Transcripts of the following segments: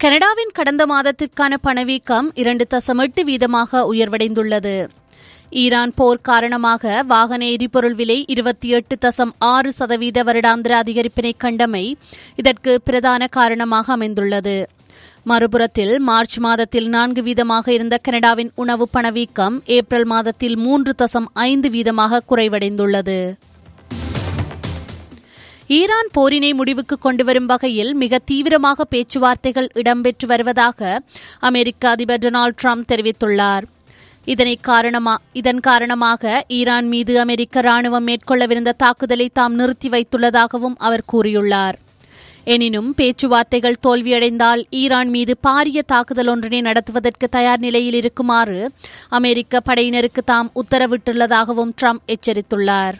கனடாவின் கடந்த மாதத்திற்கான பணவீக்கம் இரண்டு தசம் எட்டு வீதமாக உயர்வடைந்துள்ளது ஈரான் போர் காரணமாக வாகன எரிபொருள் விலை இருபத்தி எட்டு தசம் ஆறு சதவீத வருடாந்திர அதிகரிப்பினை கண்டமை இதற்கு பிரதான காரணமாக அமைந்துள்ளது மறுபுறத்தில் மார்ச் மாதத்தில் நான்கு வீதமாக இருந்த கனடாவின் உணவு பணவீக்கம் ஏப்ரல் மாதத்தில் மூன்று தசம் ஐந்து வீதமாக குறைவடைந்துள்ளது ஈரான் போரினை முடிவுக்கு கொண்டுவரும் வகையில் மிக தீவிரமாக பேச்சுவார்த்தைகள் இடம்பெற்று வருவதாக அமெரிக்க அதிபர் டொனால்டு ட்ரம்ப் தெரிவித்துள்ளார் இதனை காரணமா இதன் காரணமாக ஈரான் மீது அமெரிக்க ராணுவம் மேற்கொள்ளவிருந்த தாக்குதலை தாம் நிறுத்தி வைத்துள்ளதாகவும் அவர் கூறியுள்ளார் எனினும் பேச்சுவார்த்தைகள் தோல்வியடைந்தால் ஈரான் மீது பாரிய தாக்குதல் ஒன்றினை நடத்துவதற்கு தயார் நிலையில் இருக்குமாறு அமெரிக்க படையினருக்கு தாம் உத்தரவிட்டுள்ளதாகவும் ட்ரம்ப் எச்சரித்துள்ளார்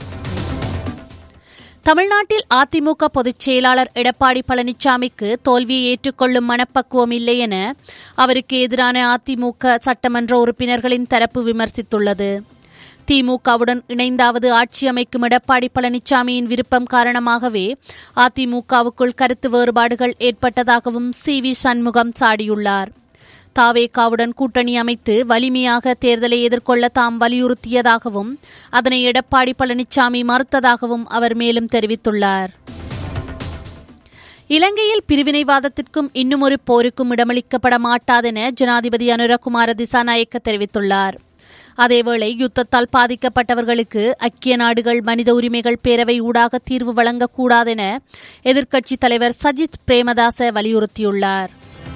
தமிழ்நாட்டில் அதிமுக பொதுச் செயலாளர் எடப்பாடி பழனிசாமிக்கு தோல்வியை ஏற்றுக்கொள்ளும் மனப்பக்குவம் இல்லை என அவருக்கு எதிரான அதிமுக சட்டமன்ற உறுப்பினர்களின் தரப்பு விமர்சித்துள்ளது திமுகவுடன் இணைந்தாவது ஆட்சி அமைக்கும் எடப்பாடி பழனிசாமியின் விருப்பம் காரணமாகவே அதிமுகவுக்குள் கருத்து வேறுபாடுகள் ஏற்பட்டதாகவும் சி வி சண்முகம் சாடியுள்ளார் தாவேகாவுடன் கூட்டணி அமைத்து வலிமையாக தேர்தலை எதிர்கொள்ள தாம் வலியுறுத்தியதாகவும் அதனை எடப்பாடி பழனிசாமி மறுத்ததாகவும் அவர் மேலும் தெரிவித்துள்ளார் இலங்கையில் பிரிவினைவாதத்திற்கும் இன்னும் ஒரு போருக்கும் இடமளிக்கப்பட மாட்டாதென ஜனாதிபதி அனுரகுமார திசாநாயக்க தெரிவித்துள்ளார் அதேவேளை யுத்தத்தால் பாதிக்கப்பட்டவர்களுக்கு ஐக்கிய நாடுகள் மனித உரிமைகள் பேரவை ஊடாக தீர்வு வழங்கக்கூடாதென எதிர்க்கட்சித் தலைவர் சஜித் பிரேமதாச வலியுறுத்தியுள்ளார்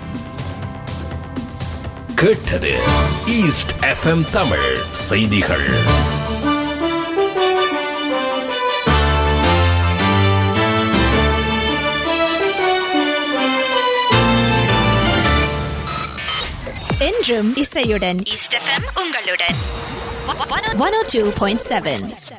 கேட்டது ஈஸ்ட் எஃப்எம் தமிழ் செய்திகள் என்றும் இசையுடன் ஈஸ்ட் எஃப்எம் உங்களுடன் one O two point seven